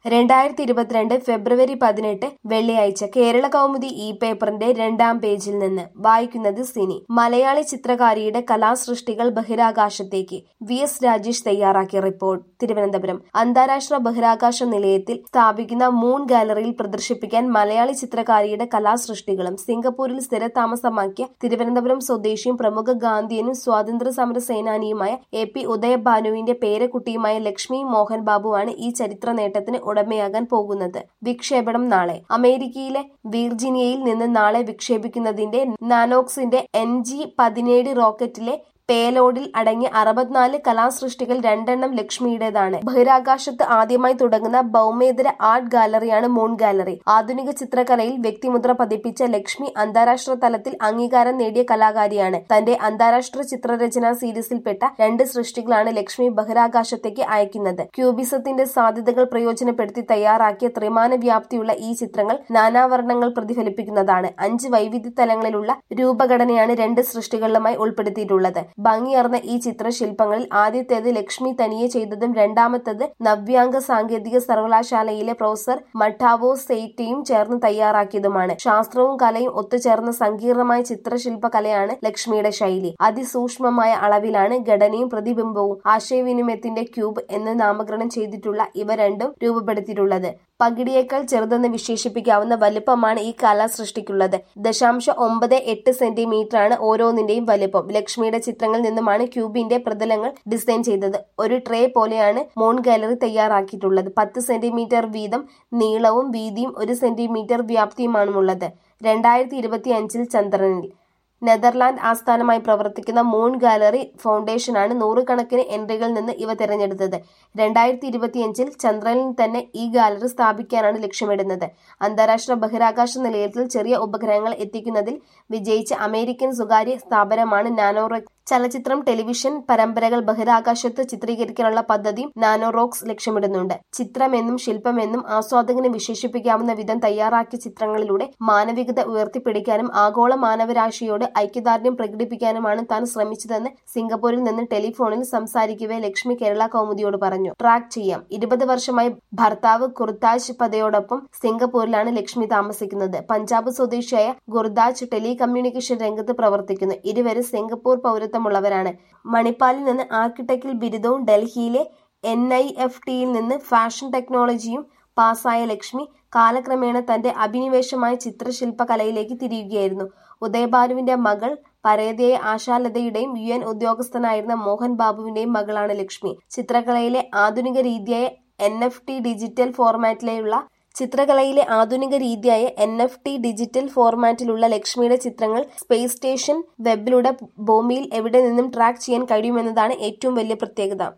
രണ്ടായിരത്തി ഇരുപത്തിരണ്ട് ഫെബ്രുവരി പതിനെട്ട് വെള്ളിയാഴ്ച കേരള കൗമുദി ഇ പേപ്പറിന്റെ രണ്ടാം പേജിൽ നിന്ന് വായിക്കുന്നത് സിനി മലയാളി ചിത്രകാരിയുടെ കലാസൃഷ്ടികൾ ബഹിരാകാശത്തേക്ക് വി എസ് രാജേഷ് തയ്യാറാക്കിയ റിപ്പോർട്ട് തിരുവനന്തപുരം അന്താരാഷ്ട്ര ബഹിരാകാശ നിലയത്തിൽ സ്ഥാപിക്കുന്ന മൂൺ ഗാലറിയിൽ പ്രദർശിപ്പിക്കാൻ മലയാളി ചിത്രകാരിയുടെ കലാസൃഷ്ടികളും സിംഗപ്പൂരിൽ സ്ഥിരതാമസമാക്കിയ തിരുവനന്തപുരം സ്വദേശിയും പ്രമുഖ ഗാന്ധിയനും സ്വാതന്ത്ര്യ സമര സേനാനിയുമായ എ പി ഉദയഭാനുവിന്റെ പേരക്കുട്ടിയുമായ ലക്ഷ്മി മോഹൻ ബാബുവാണ് ഈ ചരിത്ര നേട്ടത്തിന് ഉടമയാകാൻ പോകുന്നത് വിക്ഷേപണം നാളെ അമേരിക്കയിലെ വിർജീനിയയിൽ നിന്ന് നാളെ വിക്ഷേപിക്കുന്നതിന്റെ നാനോക്സിന്റെ എൻ ജി പതിനേഴ് റോക്കറ്റിലെ പേലോഡിൽ അടങ്ങിയ അറുപത്തിനാല് കലാസൃഷ്ടികൾ രണ്ടെണ്ണം ലക്ഷ്മിയുടേതാണ് ബഹിരാകാശത്ത് ആദ്യമായി തുടങ്ങുന്ന ഭൗമേതര ആർട്ട് ഗാലറിയാണ് മൂൺ ഗാലറി ആധുനിക ചിത്രകലയിൽ വ്യക്തിമുദ്ര പതിപ്പിച്ച ലക്ഷ്മി അന്താരാഷ്ട്ര തലത്തിൽ അംഗീകാരം നേടിയ കലാകാരിയാണ് തന്റെ അന്താരാഷ്ട്ര ചിത്രരചനാ സീരീസിൽപ്പെട്ട രണ്ട് സൃഷ്ടികളാണ് ലക്ഷ്മി ബഹിരാകാശത്തേക്ക് അയക്കുന്നത് ക്യൂബിസത്തിന്റെ സാധ്യതകൾ പ്രയോജനപ്പെടുത്തി തയ്യാറാക്കിയ ത്രിമാന വ്യാപ്തിയുള്ള ഈ ചിത്രങ്ങൾ നാനാവർണ്ണങ്ങൾ പ്രതിഫലിപ്പിക്കുന്നതാണ് അഞ്ച് വൈവിധ്യ തലങ്ങളിലുള്ള രൂപഘടനയാണ് രണ്ട് സൃഷ്ടികളിലുമായി ഉൾപ്പെടുത്തിയിട്ടുള്ളത് ഭംഗിയാർന്ന ഈ ചിത്രശില്പങ്ങളിൽ ആദ്യത്തേത് ലക്ഷ്മി തനിയെ ചെയ്തതും രണ്ടാമത്തേത് നവ്യാംഗ സാങ്കേതിക സർവകലാശാലയിലെ പ്രൊഫസർ മഠാവോ സെയ്റ്റിയും ചേർന്ന് തയ്യാറാക്കിയതുമാണ് ശാസ്ത്രവും കലയും ഒത്തുചേർന്ന സങ്കീർണമായ ചിത്രശില്പ കലയാണ് ലക്ഷ്മിയുടെ ശൈലി അതിസൂക്ഷ്മമായ അളവിലാണ് ഘടനയും പ്രതിബിംബവും ആശയവിനിമയത്തിന്റെ ക്യൂബ് എന്ന് നാമകരണം ചെയ്തിട്ടുള്ള ഇവ രണ്ടും രൂപപ്പെടുത്തിയിട്ടുള്ളത് പകിടിയേക്കാൾ ചെറുതെന്ന് വിശേഷിപ്പിക്കാവുന്ന വലുപ്പമാണ് ഈ കലാസൃഷ്ടിക്കുള്ളത് ദശാംശ ഒമ്പത് എട്ട് സെന്റിമീറ്റർ ആണ് ഓരോന്നിന്റെയും വലുപ്പം ലക്ഷ്മിയുടെ ചിത്രങ്ങളിൽ നിന്നുമാണ് ക്യൂബിന്റെ പ്രതലങ്ങൾ ഡിസൈൻ ചെയ്തത് ഒരു ട്രേ പോലെയാണ് മോൺ ഗാലറി തയ്യാറാക്കിയിട്ടുള്ളത് പത്ത് സെന്റിമീറ്റർ വീതം നീളവും വീതിയും ഒരു സെന്റിമീറ്റർ വ്യാപ്തിയുമാണുള്ളത് രണ്ടായിരത്തി ഇരുപത്തി അഞ്ചിൽ ചന്ദ്രനിൽ നെതർലാൻഡ് ആസ്ഥാനമായി പ്രവർത്തിക്കുന്ന മൂൺ ഗാലറി ഫൗണ്ടേഷനാണ് നൂറുകണക്കിന് എൻട്രികളിൽ നിന്ന് ഇവ തിരഞ്ഞെടുത്തത് രണ്ടായിരത്തി ഇരുപത്തിയഞ്ചിൽ ചന്ദ്രനിൽ തന്നെ ഈ ഗാലറി സ്ഥാപിക്കാനാണ് ലക്ഷ്യമിടുന്നത് അന്താരാഷ്ട്ര ബഹിരാകാശ നിലയത്തിൽ ചെറിയ ഉപഗ്രഹങ്ങൾ എത്തിക്കുന്നതിൽ വിജയിച്ച അമേരിക്കൻ സ്വകാര്യ സ്ഥാപനമാണ് നാനോറെക് ചലച്ചിത്രം ടെലിവിഷൻ പരമ്പരകൾ ബഹിരാകാശത്ത് ചിത്രീകരിക്കാനുള്ള പദ്ധതിയും നാനോറോക്സ് ലക്ഷ്യമിടുന്നുണ്ട് ചിത്രമെന്നും ശില്പമെന്നും ആസ്വാദകന് വിശേഷിപ്പിക്കാവുന്ന വിധം തയ്യാറാക്കിയ ചിത്രങ്ങളിലൂടെ മാനവികത ഉയർത്തിപ്പിടിക്കാനും ആഗോള മാനവരാശിയോട് ഐക്യദാർഢ്യം പ്രകടിപ്പിക്കാനുമാണ് താൻ ശ്രമിച്ചതെന്ന് സിംഗപ്പൂരിൽ നിന്ന് ടെലിഫോണിൽ സംസാരിക്കവേ ലക്ഷ്മി കേരള കൗമുദിയോട് പറഞ്ഞു ട്രാക്ക് ചെയ്യാം ഇരുപത് വർഷമായി ഭർത്താവ് കുർതാജ് പതയോടൊപ്പം സിംഗപ്പൂരിലാണ് ലക്ഷ്മി താമസിക്കുന്നത് പഞ്ചാബ് സ്വദേശിയായ ഗുർദാജ് ടെലികമ്മ്യൂണിക്കേഷൻ രംഗത്ത് പ്രവർത്തിക്കുന്നു ഇരുവരും സിംഗപ്പൂർ പൗരത്വമുള്ളവരാണ് മണിപ്പാലിൽ നിന്ന് ആർക്കിടെക്റ്റിൽ ബിരുദവും ഡൽഹിയിലെ എൻ ഐ എഫ് ടിയിൽ നിന്ന് ഫാഷൻ ടെക്നോളജിയും പാസ്സായ ലക്ഷ്മി കാലക്രമേണ തന്റെ അഭിനിവേശമായ ചിത്രശില്പകലയിലേക്ക് തിരിയുകയായിരുന്നു ഉദയഭാനുവിന്റെ മകൾ പരേതയായ ആശാലതയുടെയും യു എൻ ഉദ്യോഗസ്ഥനായിരുന്ന മോഹൻ ബാബുവിന്റെയും മകളാണ് ലക്ഷ്മി ചിത്രകലയിലെ ആധുനിക രീതിയായ എൻ എഫ് ടി ഡിജിറ്റൽ ഫോർമാറ്റിലുള്ള ചിത്രകലയിലെ ആധുനിക രീതിയായ എൻ എഫ് ടി ഡിജിറ്റൽ ഫോർമാറ്റിലുള്ള ലക്ഷ്മിയുടെ ചിത്രങ്ങൾ സ്പേസ് സ്റ്റേഷൻ വെബിലൂടെ ഭൂമിയിൽ എവിടെ നിന്നും ട്രാക്ക് ചെയ്യാൻ കഴിയുമെന്നതാണ് ഏറ്റവും വലിയ പ്രത്യേകത